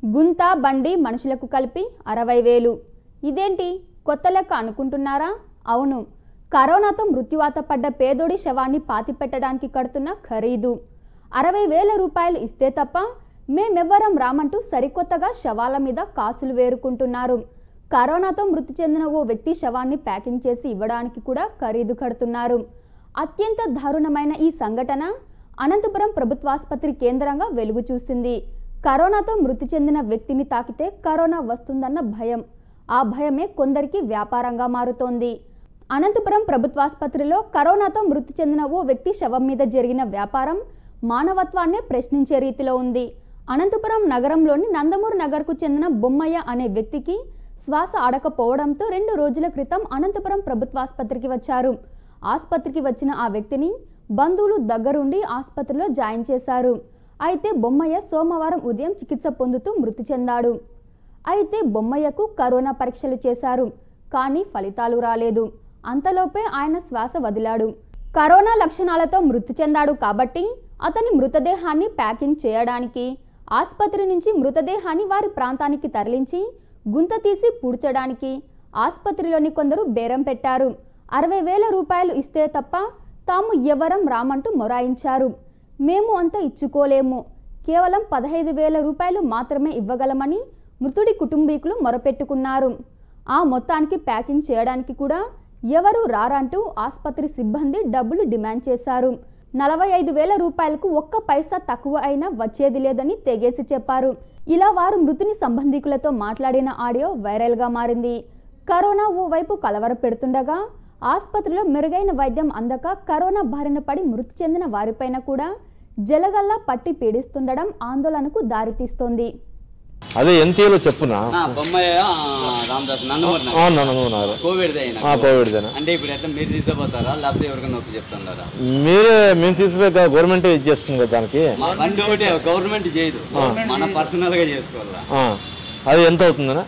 గుంత బండి మనుషులకు కలిపి అరవై వేలు ఇదేంటి కొత్త లెక్క అనుకుంటున్నారా అవును కరోనాతో మృత్యువాత పడ్డ పేదోడి శవాన్ని పాతిపెట్టడానికి కడుతున్న ఖరీదు అరవై వేల రూపాయలు ఇస్తే తప్ప మేమెవ్వరం రామంటూ సరికొత్తగా శవాల మీద కాసులు వేరుకుంటున్నారు కరోనాతో మృతి చెందిన ఓ వ్యక్తి శవాన్ని ప్యాకింగ్ చేసి ఇవ్వడానికి కూడా ఖరీదు కడుతున్నారు అత్యంత దారుణమైన ఈ సంఘటన అనంతపురం ప్రభుత్వాసుపత్రి కేంద్రంగా వెలుగు చూసింది కరోనాతో మృతి చెందిన వ్యక్తిని తాకితే కరోనా వస్తుందన్న భయం ఆ భయమే కొందరికి వ్యాపారంగా మారుతోంది అనంతపురం ప్రభుత్వాసుపత్రిలో కరోనాతో మృతి చెందిన ఓ వ్యక్తి శవం మీద జరిగిన వ్యాపారం మానవత్వాన్నే ప్రశ్నించే రీతిలో ఉంది అనంతపురం నగరంలోని నందమూరు నగర్కు చెందిన బొమ్మయ్య అనే వ్యక్తికి శ్వాస ఆడకపోవడంతో రెండు రోజుల క్రితం అనంతపురం ప్రభుత్వాసుపత్రికి వచ్చారు ఆసుపత్రికి వచ్చిన ఆ వ్యక్తిని బంధువులు దగ్గరుండి ఆసుపత్రిలో జాయిన్ చేశారు అయితే బొమ్మయ్య సోమవారం ఉదయం చికిత్స పొందుతూ మృతి చెందాడు అయితే బొమ్మయ్యకు కరోనా పరీక్షలు చేశారు కానీ ఫలితాలు రాలేదు అంతలోపే ఆయన శ్వాస వదిలాడు కరోనా లక్షణాలతో మృతి చెందాడు కాబట్టి అతని మృతదేహాన్ని ప్యాకింగ్ చేయడానికి ఆసుపత్రి నుంచి మృతదేహాన్ని వారి ప్రాంతానికి తరలించి గుంత తీసి పూడ్చడానికి ఆసుపత్రిలోని కొందరు బేరం పెట్టారు అరవై వేల రూపాయలు ఇస్తే తప్ప తాము ఎవరం రామంటూ మొరాయించారు మేము అంత ఇచ్చుకోలేము కేవలం పదహైదు వేల రూపాయలు మాత్రమే ఇవ్వగలమని మృతుడి కుటుంబీకులు మొరపెట్టుకున్నారు ఆ మొత్తానికి ప్యాకింగ్ చేయడానికి కూడా ఎవరు రారంటూ ఆసుపత్రి సిబ్బంది డబ్బులు డిమాండ్ చేశారు నలభై ఐదు వేల రూపాయలకు ఒక్క పైసా తక్కువ అయినా వచ్చేది లేదని తెగేసి చెప్పారు ఇలా వారు మృతుని సంబంధికులతో మాట్లాడిన ఆడియో వైరల్గా మారింది కరోనా ఓ వైపు కలవర పెడుతుండగా ఆసుపత్రిలో మెరుగైన వైద్యం అందక కరోనా బారిన పడి మృతి చెందిన వారిపైన కూడా జలగల్లా పట్టి పీడిస్తుండడం ఆందోళనకు దారితీస్తోంది అదే ఎంతలో చెప్పునా ఆ, బొమ్మయ్య ఆ, రామదాస్ నందమూరి నగర్. అవును నన్ను కోవిడ్ అయినా కోవిడ్దేనా అంటే ఇప్పుడు ఎట్లా మీరు తీసుకుపోతారా లేకపోతే ఎవరికైనా నొప్పి చెప్తున్నారా మీరే మేము తీసుకుపోయి గవర్నమెంట్ ఇది చేస్తుంది కదా దానికి మా బండి ఒకటి గవర్నమెంట్ చేయదు మన పర్సనల్ గా చేసుకోవాలా ఆ, అది ఎంత అవుతుందనా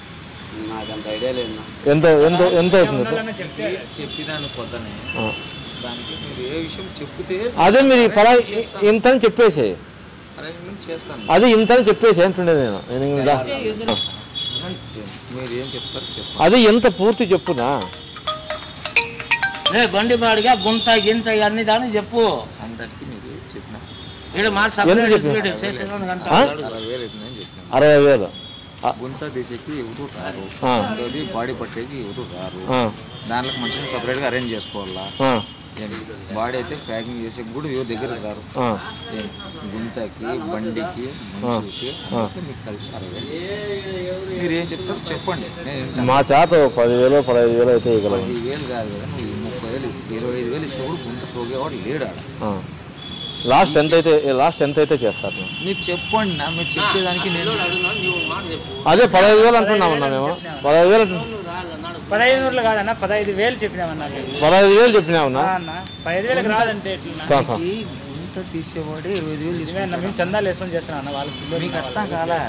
నాకు అంత ఐడియా లేదు నా. ఎంత ఎంత ఎంత అవుతుంది చెప్పినాను పొద్దునే ఆ. దానికి మీరు ఏ విషయం చెప్తే అదే మీరు ఈ ఫలా ఇంత అని చెప్పేసి అరేంజ్మెంట్ చేస్తాను అది ఇంత అని చెప్పేసి అంటుండే నేను నేను ఇంకా ఆ. మీరు ఏం చెప్తారు చెప్పండి అది ఎంత పూర్తి చెప్పునా లే బండి బాడిగా గుంత గింత అన్ని దాన్ని చెప్పు అందరికి మీరు చెప్పిన ఇక్కడ మాట ఎంత సపరేట్ చెప్పిన? ఇటు చేసేదాన్ని గంట ఆ? అరవై వేలు అవుతుందని చెప్పిన అరవై వేలు ఆ, గుంత తీసేకి ఎవరు రారు ఆ. రెండోది బాడీ పట్టేకి ఎవరు రారు ఆ, దాంట్లో మనిషిని సపరేట్గా అరేంజ్ చేసుకోవాలా ఆ, ఏం బాడీ అయితే ప్యాకింగ్ చేసే కూడా ఎవరు దగ్గరికి రారు ఆ. ఏం గుంతకి బండికి మనిషికి అందరికీ మీకు కలిసి అరవై వేలు మీరు ఏం చెప్తారు చెప్పండి నేను వింటాను. మా చేత ఓ పదివేలు పదహైదు వేలు అయితే ఇవ్వగలం పది వేలు కాదు కదా నువ్వు ముప్పై వేలు ఇస్తే ఇరవై ఐదు వేలు ఇస్తే కూడా గుంత తోగేవాడు లేడు ఆడ లాస్ట్ ఎంత అయితే లాస్ట్ ఎంత అయితే చేస్తారు నువ్వు? మీరు చెప్పండి నా మీరు చెప్పేదానికి నేను నీవు మాట చెప్పు అదే పదహైదు వేలు అంటున్నామన్నా మేము పదహైదు వేలు అంటున్నాం. పదహైదు నూరులు కాదన్న పదహైదు వేలు చెప్పినామన్నా మేము. పదహైదు వేలు చెప్పినామన్నా ఆ అన్న పదహైదు వేలకు రాదంటే ఎట్లన్నా కా, కా. ఈ గుంత తీసేవాడే ఇరవై ఐదు వేలు నిజమే తీసుకుంటాడు. అన్న మేము చందాలు వేసుకొని చేస్తున్నాం అన్న వాళ్ళకి పిల్లలు మీకు అర్థం కాలా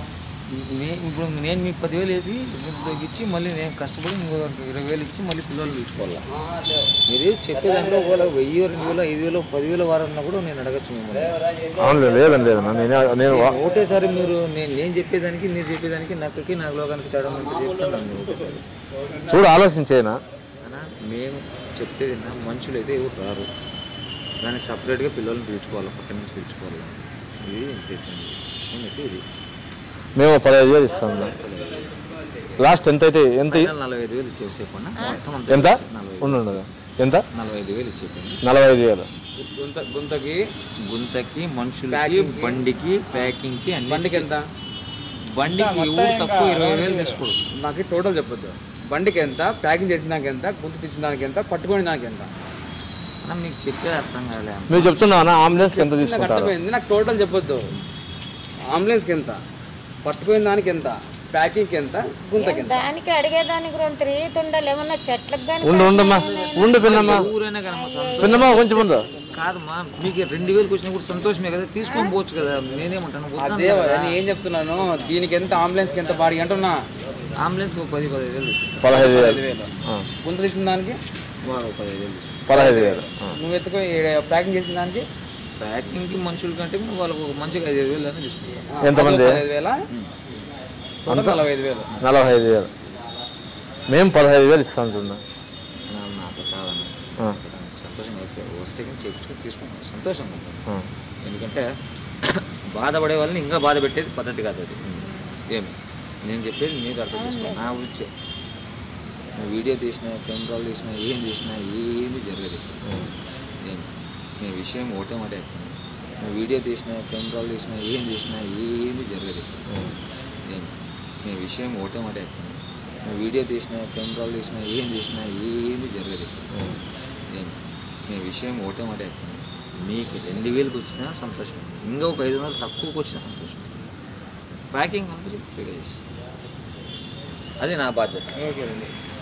నే- ఇప్పుడు నేను మీకు పదివేలు వేసి మీకు ఇచ్చి మళ్ళీ నేను కష్టపడి ఇంకో ఇరవై వేలు ఇచ్చి మళ్ళీ పిల్లలు ఇచ్చుకోవాలా మీరు చెప్పేదాంట్లో ఒకవేళ వెయ్యి రెండు వేలు ఐదు వేలు పదివేలు వారన్నా కూడా నేను అడగచ్చు మిమ్మల్ని అవును లేదండి లేదన్నా నేను నేను వా- ఒకటేసారి మీరు నేను నేను చెప్పేదానికి మీరు చెప్పేదానికి నక్కకి నాకు లోకానికి తేడా ఎంత చెప్తున్నాను నేను ఒకటేసారి చూడు ఆలోచించేనా అన్నా మేము చెప్పేది నా మనుషులు అయితే ఎవరు రారు దానికి సపరేట్గా పిల్లల్ని పిలుచుకోవాలి పక్క నుంచి పిలుచుకోవాలి ఇది ఇంతే విషయం అయితే ఇది మేము పదహైదు వేలు ఇస్తాం లాస్ట్ ఎంత అయితే ఎంత ఫైనల్ నలభై ఐదు వేలు ఇచ్చేసేపన్నా మొత్తం అంతా ఎంత నలభై ఉండు ఉండు. ఎంత నలభై ఐదు వేలు ఇచ్చేపండి నలభై ఐదు వేలు గుంత గుంతకి గుంతకి మనుషులకి బండికి ప్యాకింగ్కి అన్ని బండికి ఎంత బండికి ఎవరు తక్కువ ఇరవై వేలు తీసుకోడు నాకు టోటల్ చెప్పొద్దు బండికి ఎంత ప్యాకింగ్ చేసిన దానికి ఎంత గుంతు తీసిన దానికి ఎంత పట్టుకునే దానికి ఎంత అన్న మీకు చెప్పేది అర్థం కాలే మీరు చెప్తున్నా అంబులెన్స్ ఎంత నాకు తీసుకుంటారు అర్థమైంది నాకు టోటల్ చెప్పొద్దు అంబులెన్స్కి ఎంత పట్టుకునే దానికి ఎంత ప్యాకింగ్కి ఎంత గుంతకి ఎంత దానికి అడిగేదానికి రెండు రీతి ఉండాలి ఏమన్నా చెట్లకు కానీ ఉండు ఉండమ్మా ఉండు పిన్నమ్మా ఊరైనా కానీ పిన్నమ్మా కొంచెం ఉండు కాదమ్మా మీకు రెండు వేలకు వచ్చినా కూడా సంతోషమే కదా తీసుకొని పోవచ్చు కదా నేనేమంటాను వద్దు అదే నేను ఏం చెప్తున్నాను దీనికి ఎంత అంబులెన్స్కి ఎంత బాడీ అంటున్నా అంబులెన్స్ ఒక పది పదిహేను వేలు తీసుకుంటాను పదహైదు వేలు పదివేలు గుంత తీసిన దానికి వాడు ఒక పదిహేను వేలు తీసుకుంటాను పదహైదు వేలు ఆ. నువ్వు ఎత్తుకో ప్యాకింగ్ చేసిన దానికి ప్యాకింగ్కి మనుషుల కంటే వాళ్ళకు ఒక మంచిగా ఐదు వేలు అని తీసుకుంటాం ఎంతమంది పదహైదు వేల టోటల్ నలభై ఐదు వేలు నలభై ఐదు వేలు మేము పదహైదు వేలు ఇస్తాం చూడ నా- నాకు కాదన్న సంతోషంగా వస్తే వస్తే కానీ చేయించుకొని తీసుకుంటాం సంతోషంగా ఉంటుంది ఎందుకంటే బాధపడే వాళ్ళని ఇంకా బాధ పెట్టేది పద్ధతి కాదు అది ఏమి నేను చెప్పేది మీకు అర్థం చేసుకో నా గురించే నువ్వు వీడియో తీసినా కెమెరాలు తీసినా ఏం తీసినా ఏమి జరగదు ఏమి నీ విషయం ఒకటే మాట చెప్తాను. నువ్వు వీడియో తీసినా కెమెరాలు తీసినా ఏం తీసినా ఏమి జరగదు ఏమి నీ విషయం ఒకటే మాట చెప్తాను. నువ్వు వీడియో తీసినా కెమెరాలు తీసినా ఏం తీసినా ఏమి జరగదు ఏమి నీ విషయం ఒకటే మాట చెప్తాను. మీకు రెండు వేలకు వచ్చినా సంతోషం ఇంకా ఒక ఐదు వందలు తక్కువకి వచ్చినా సంతోషం ప్యాకింగ్ కంపెనీ ఫ్రీగా చేస్తాను అది నా బాధ్యత ఓకే అండి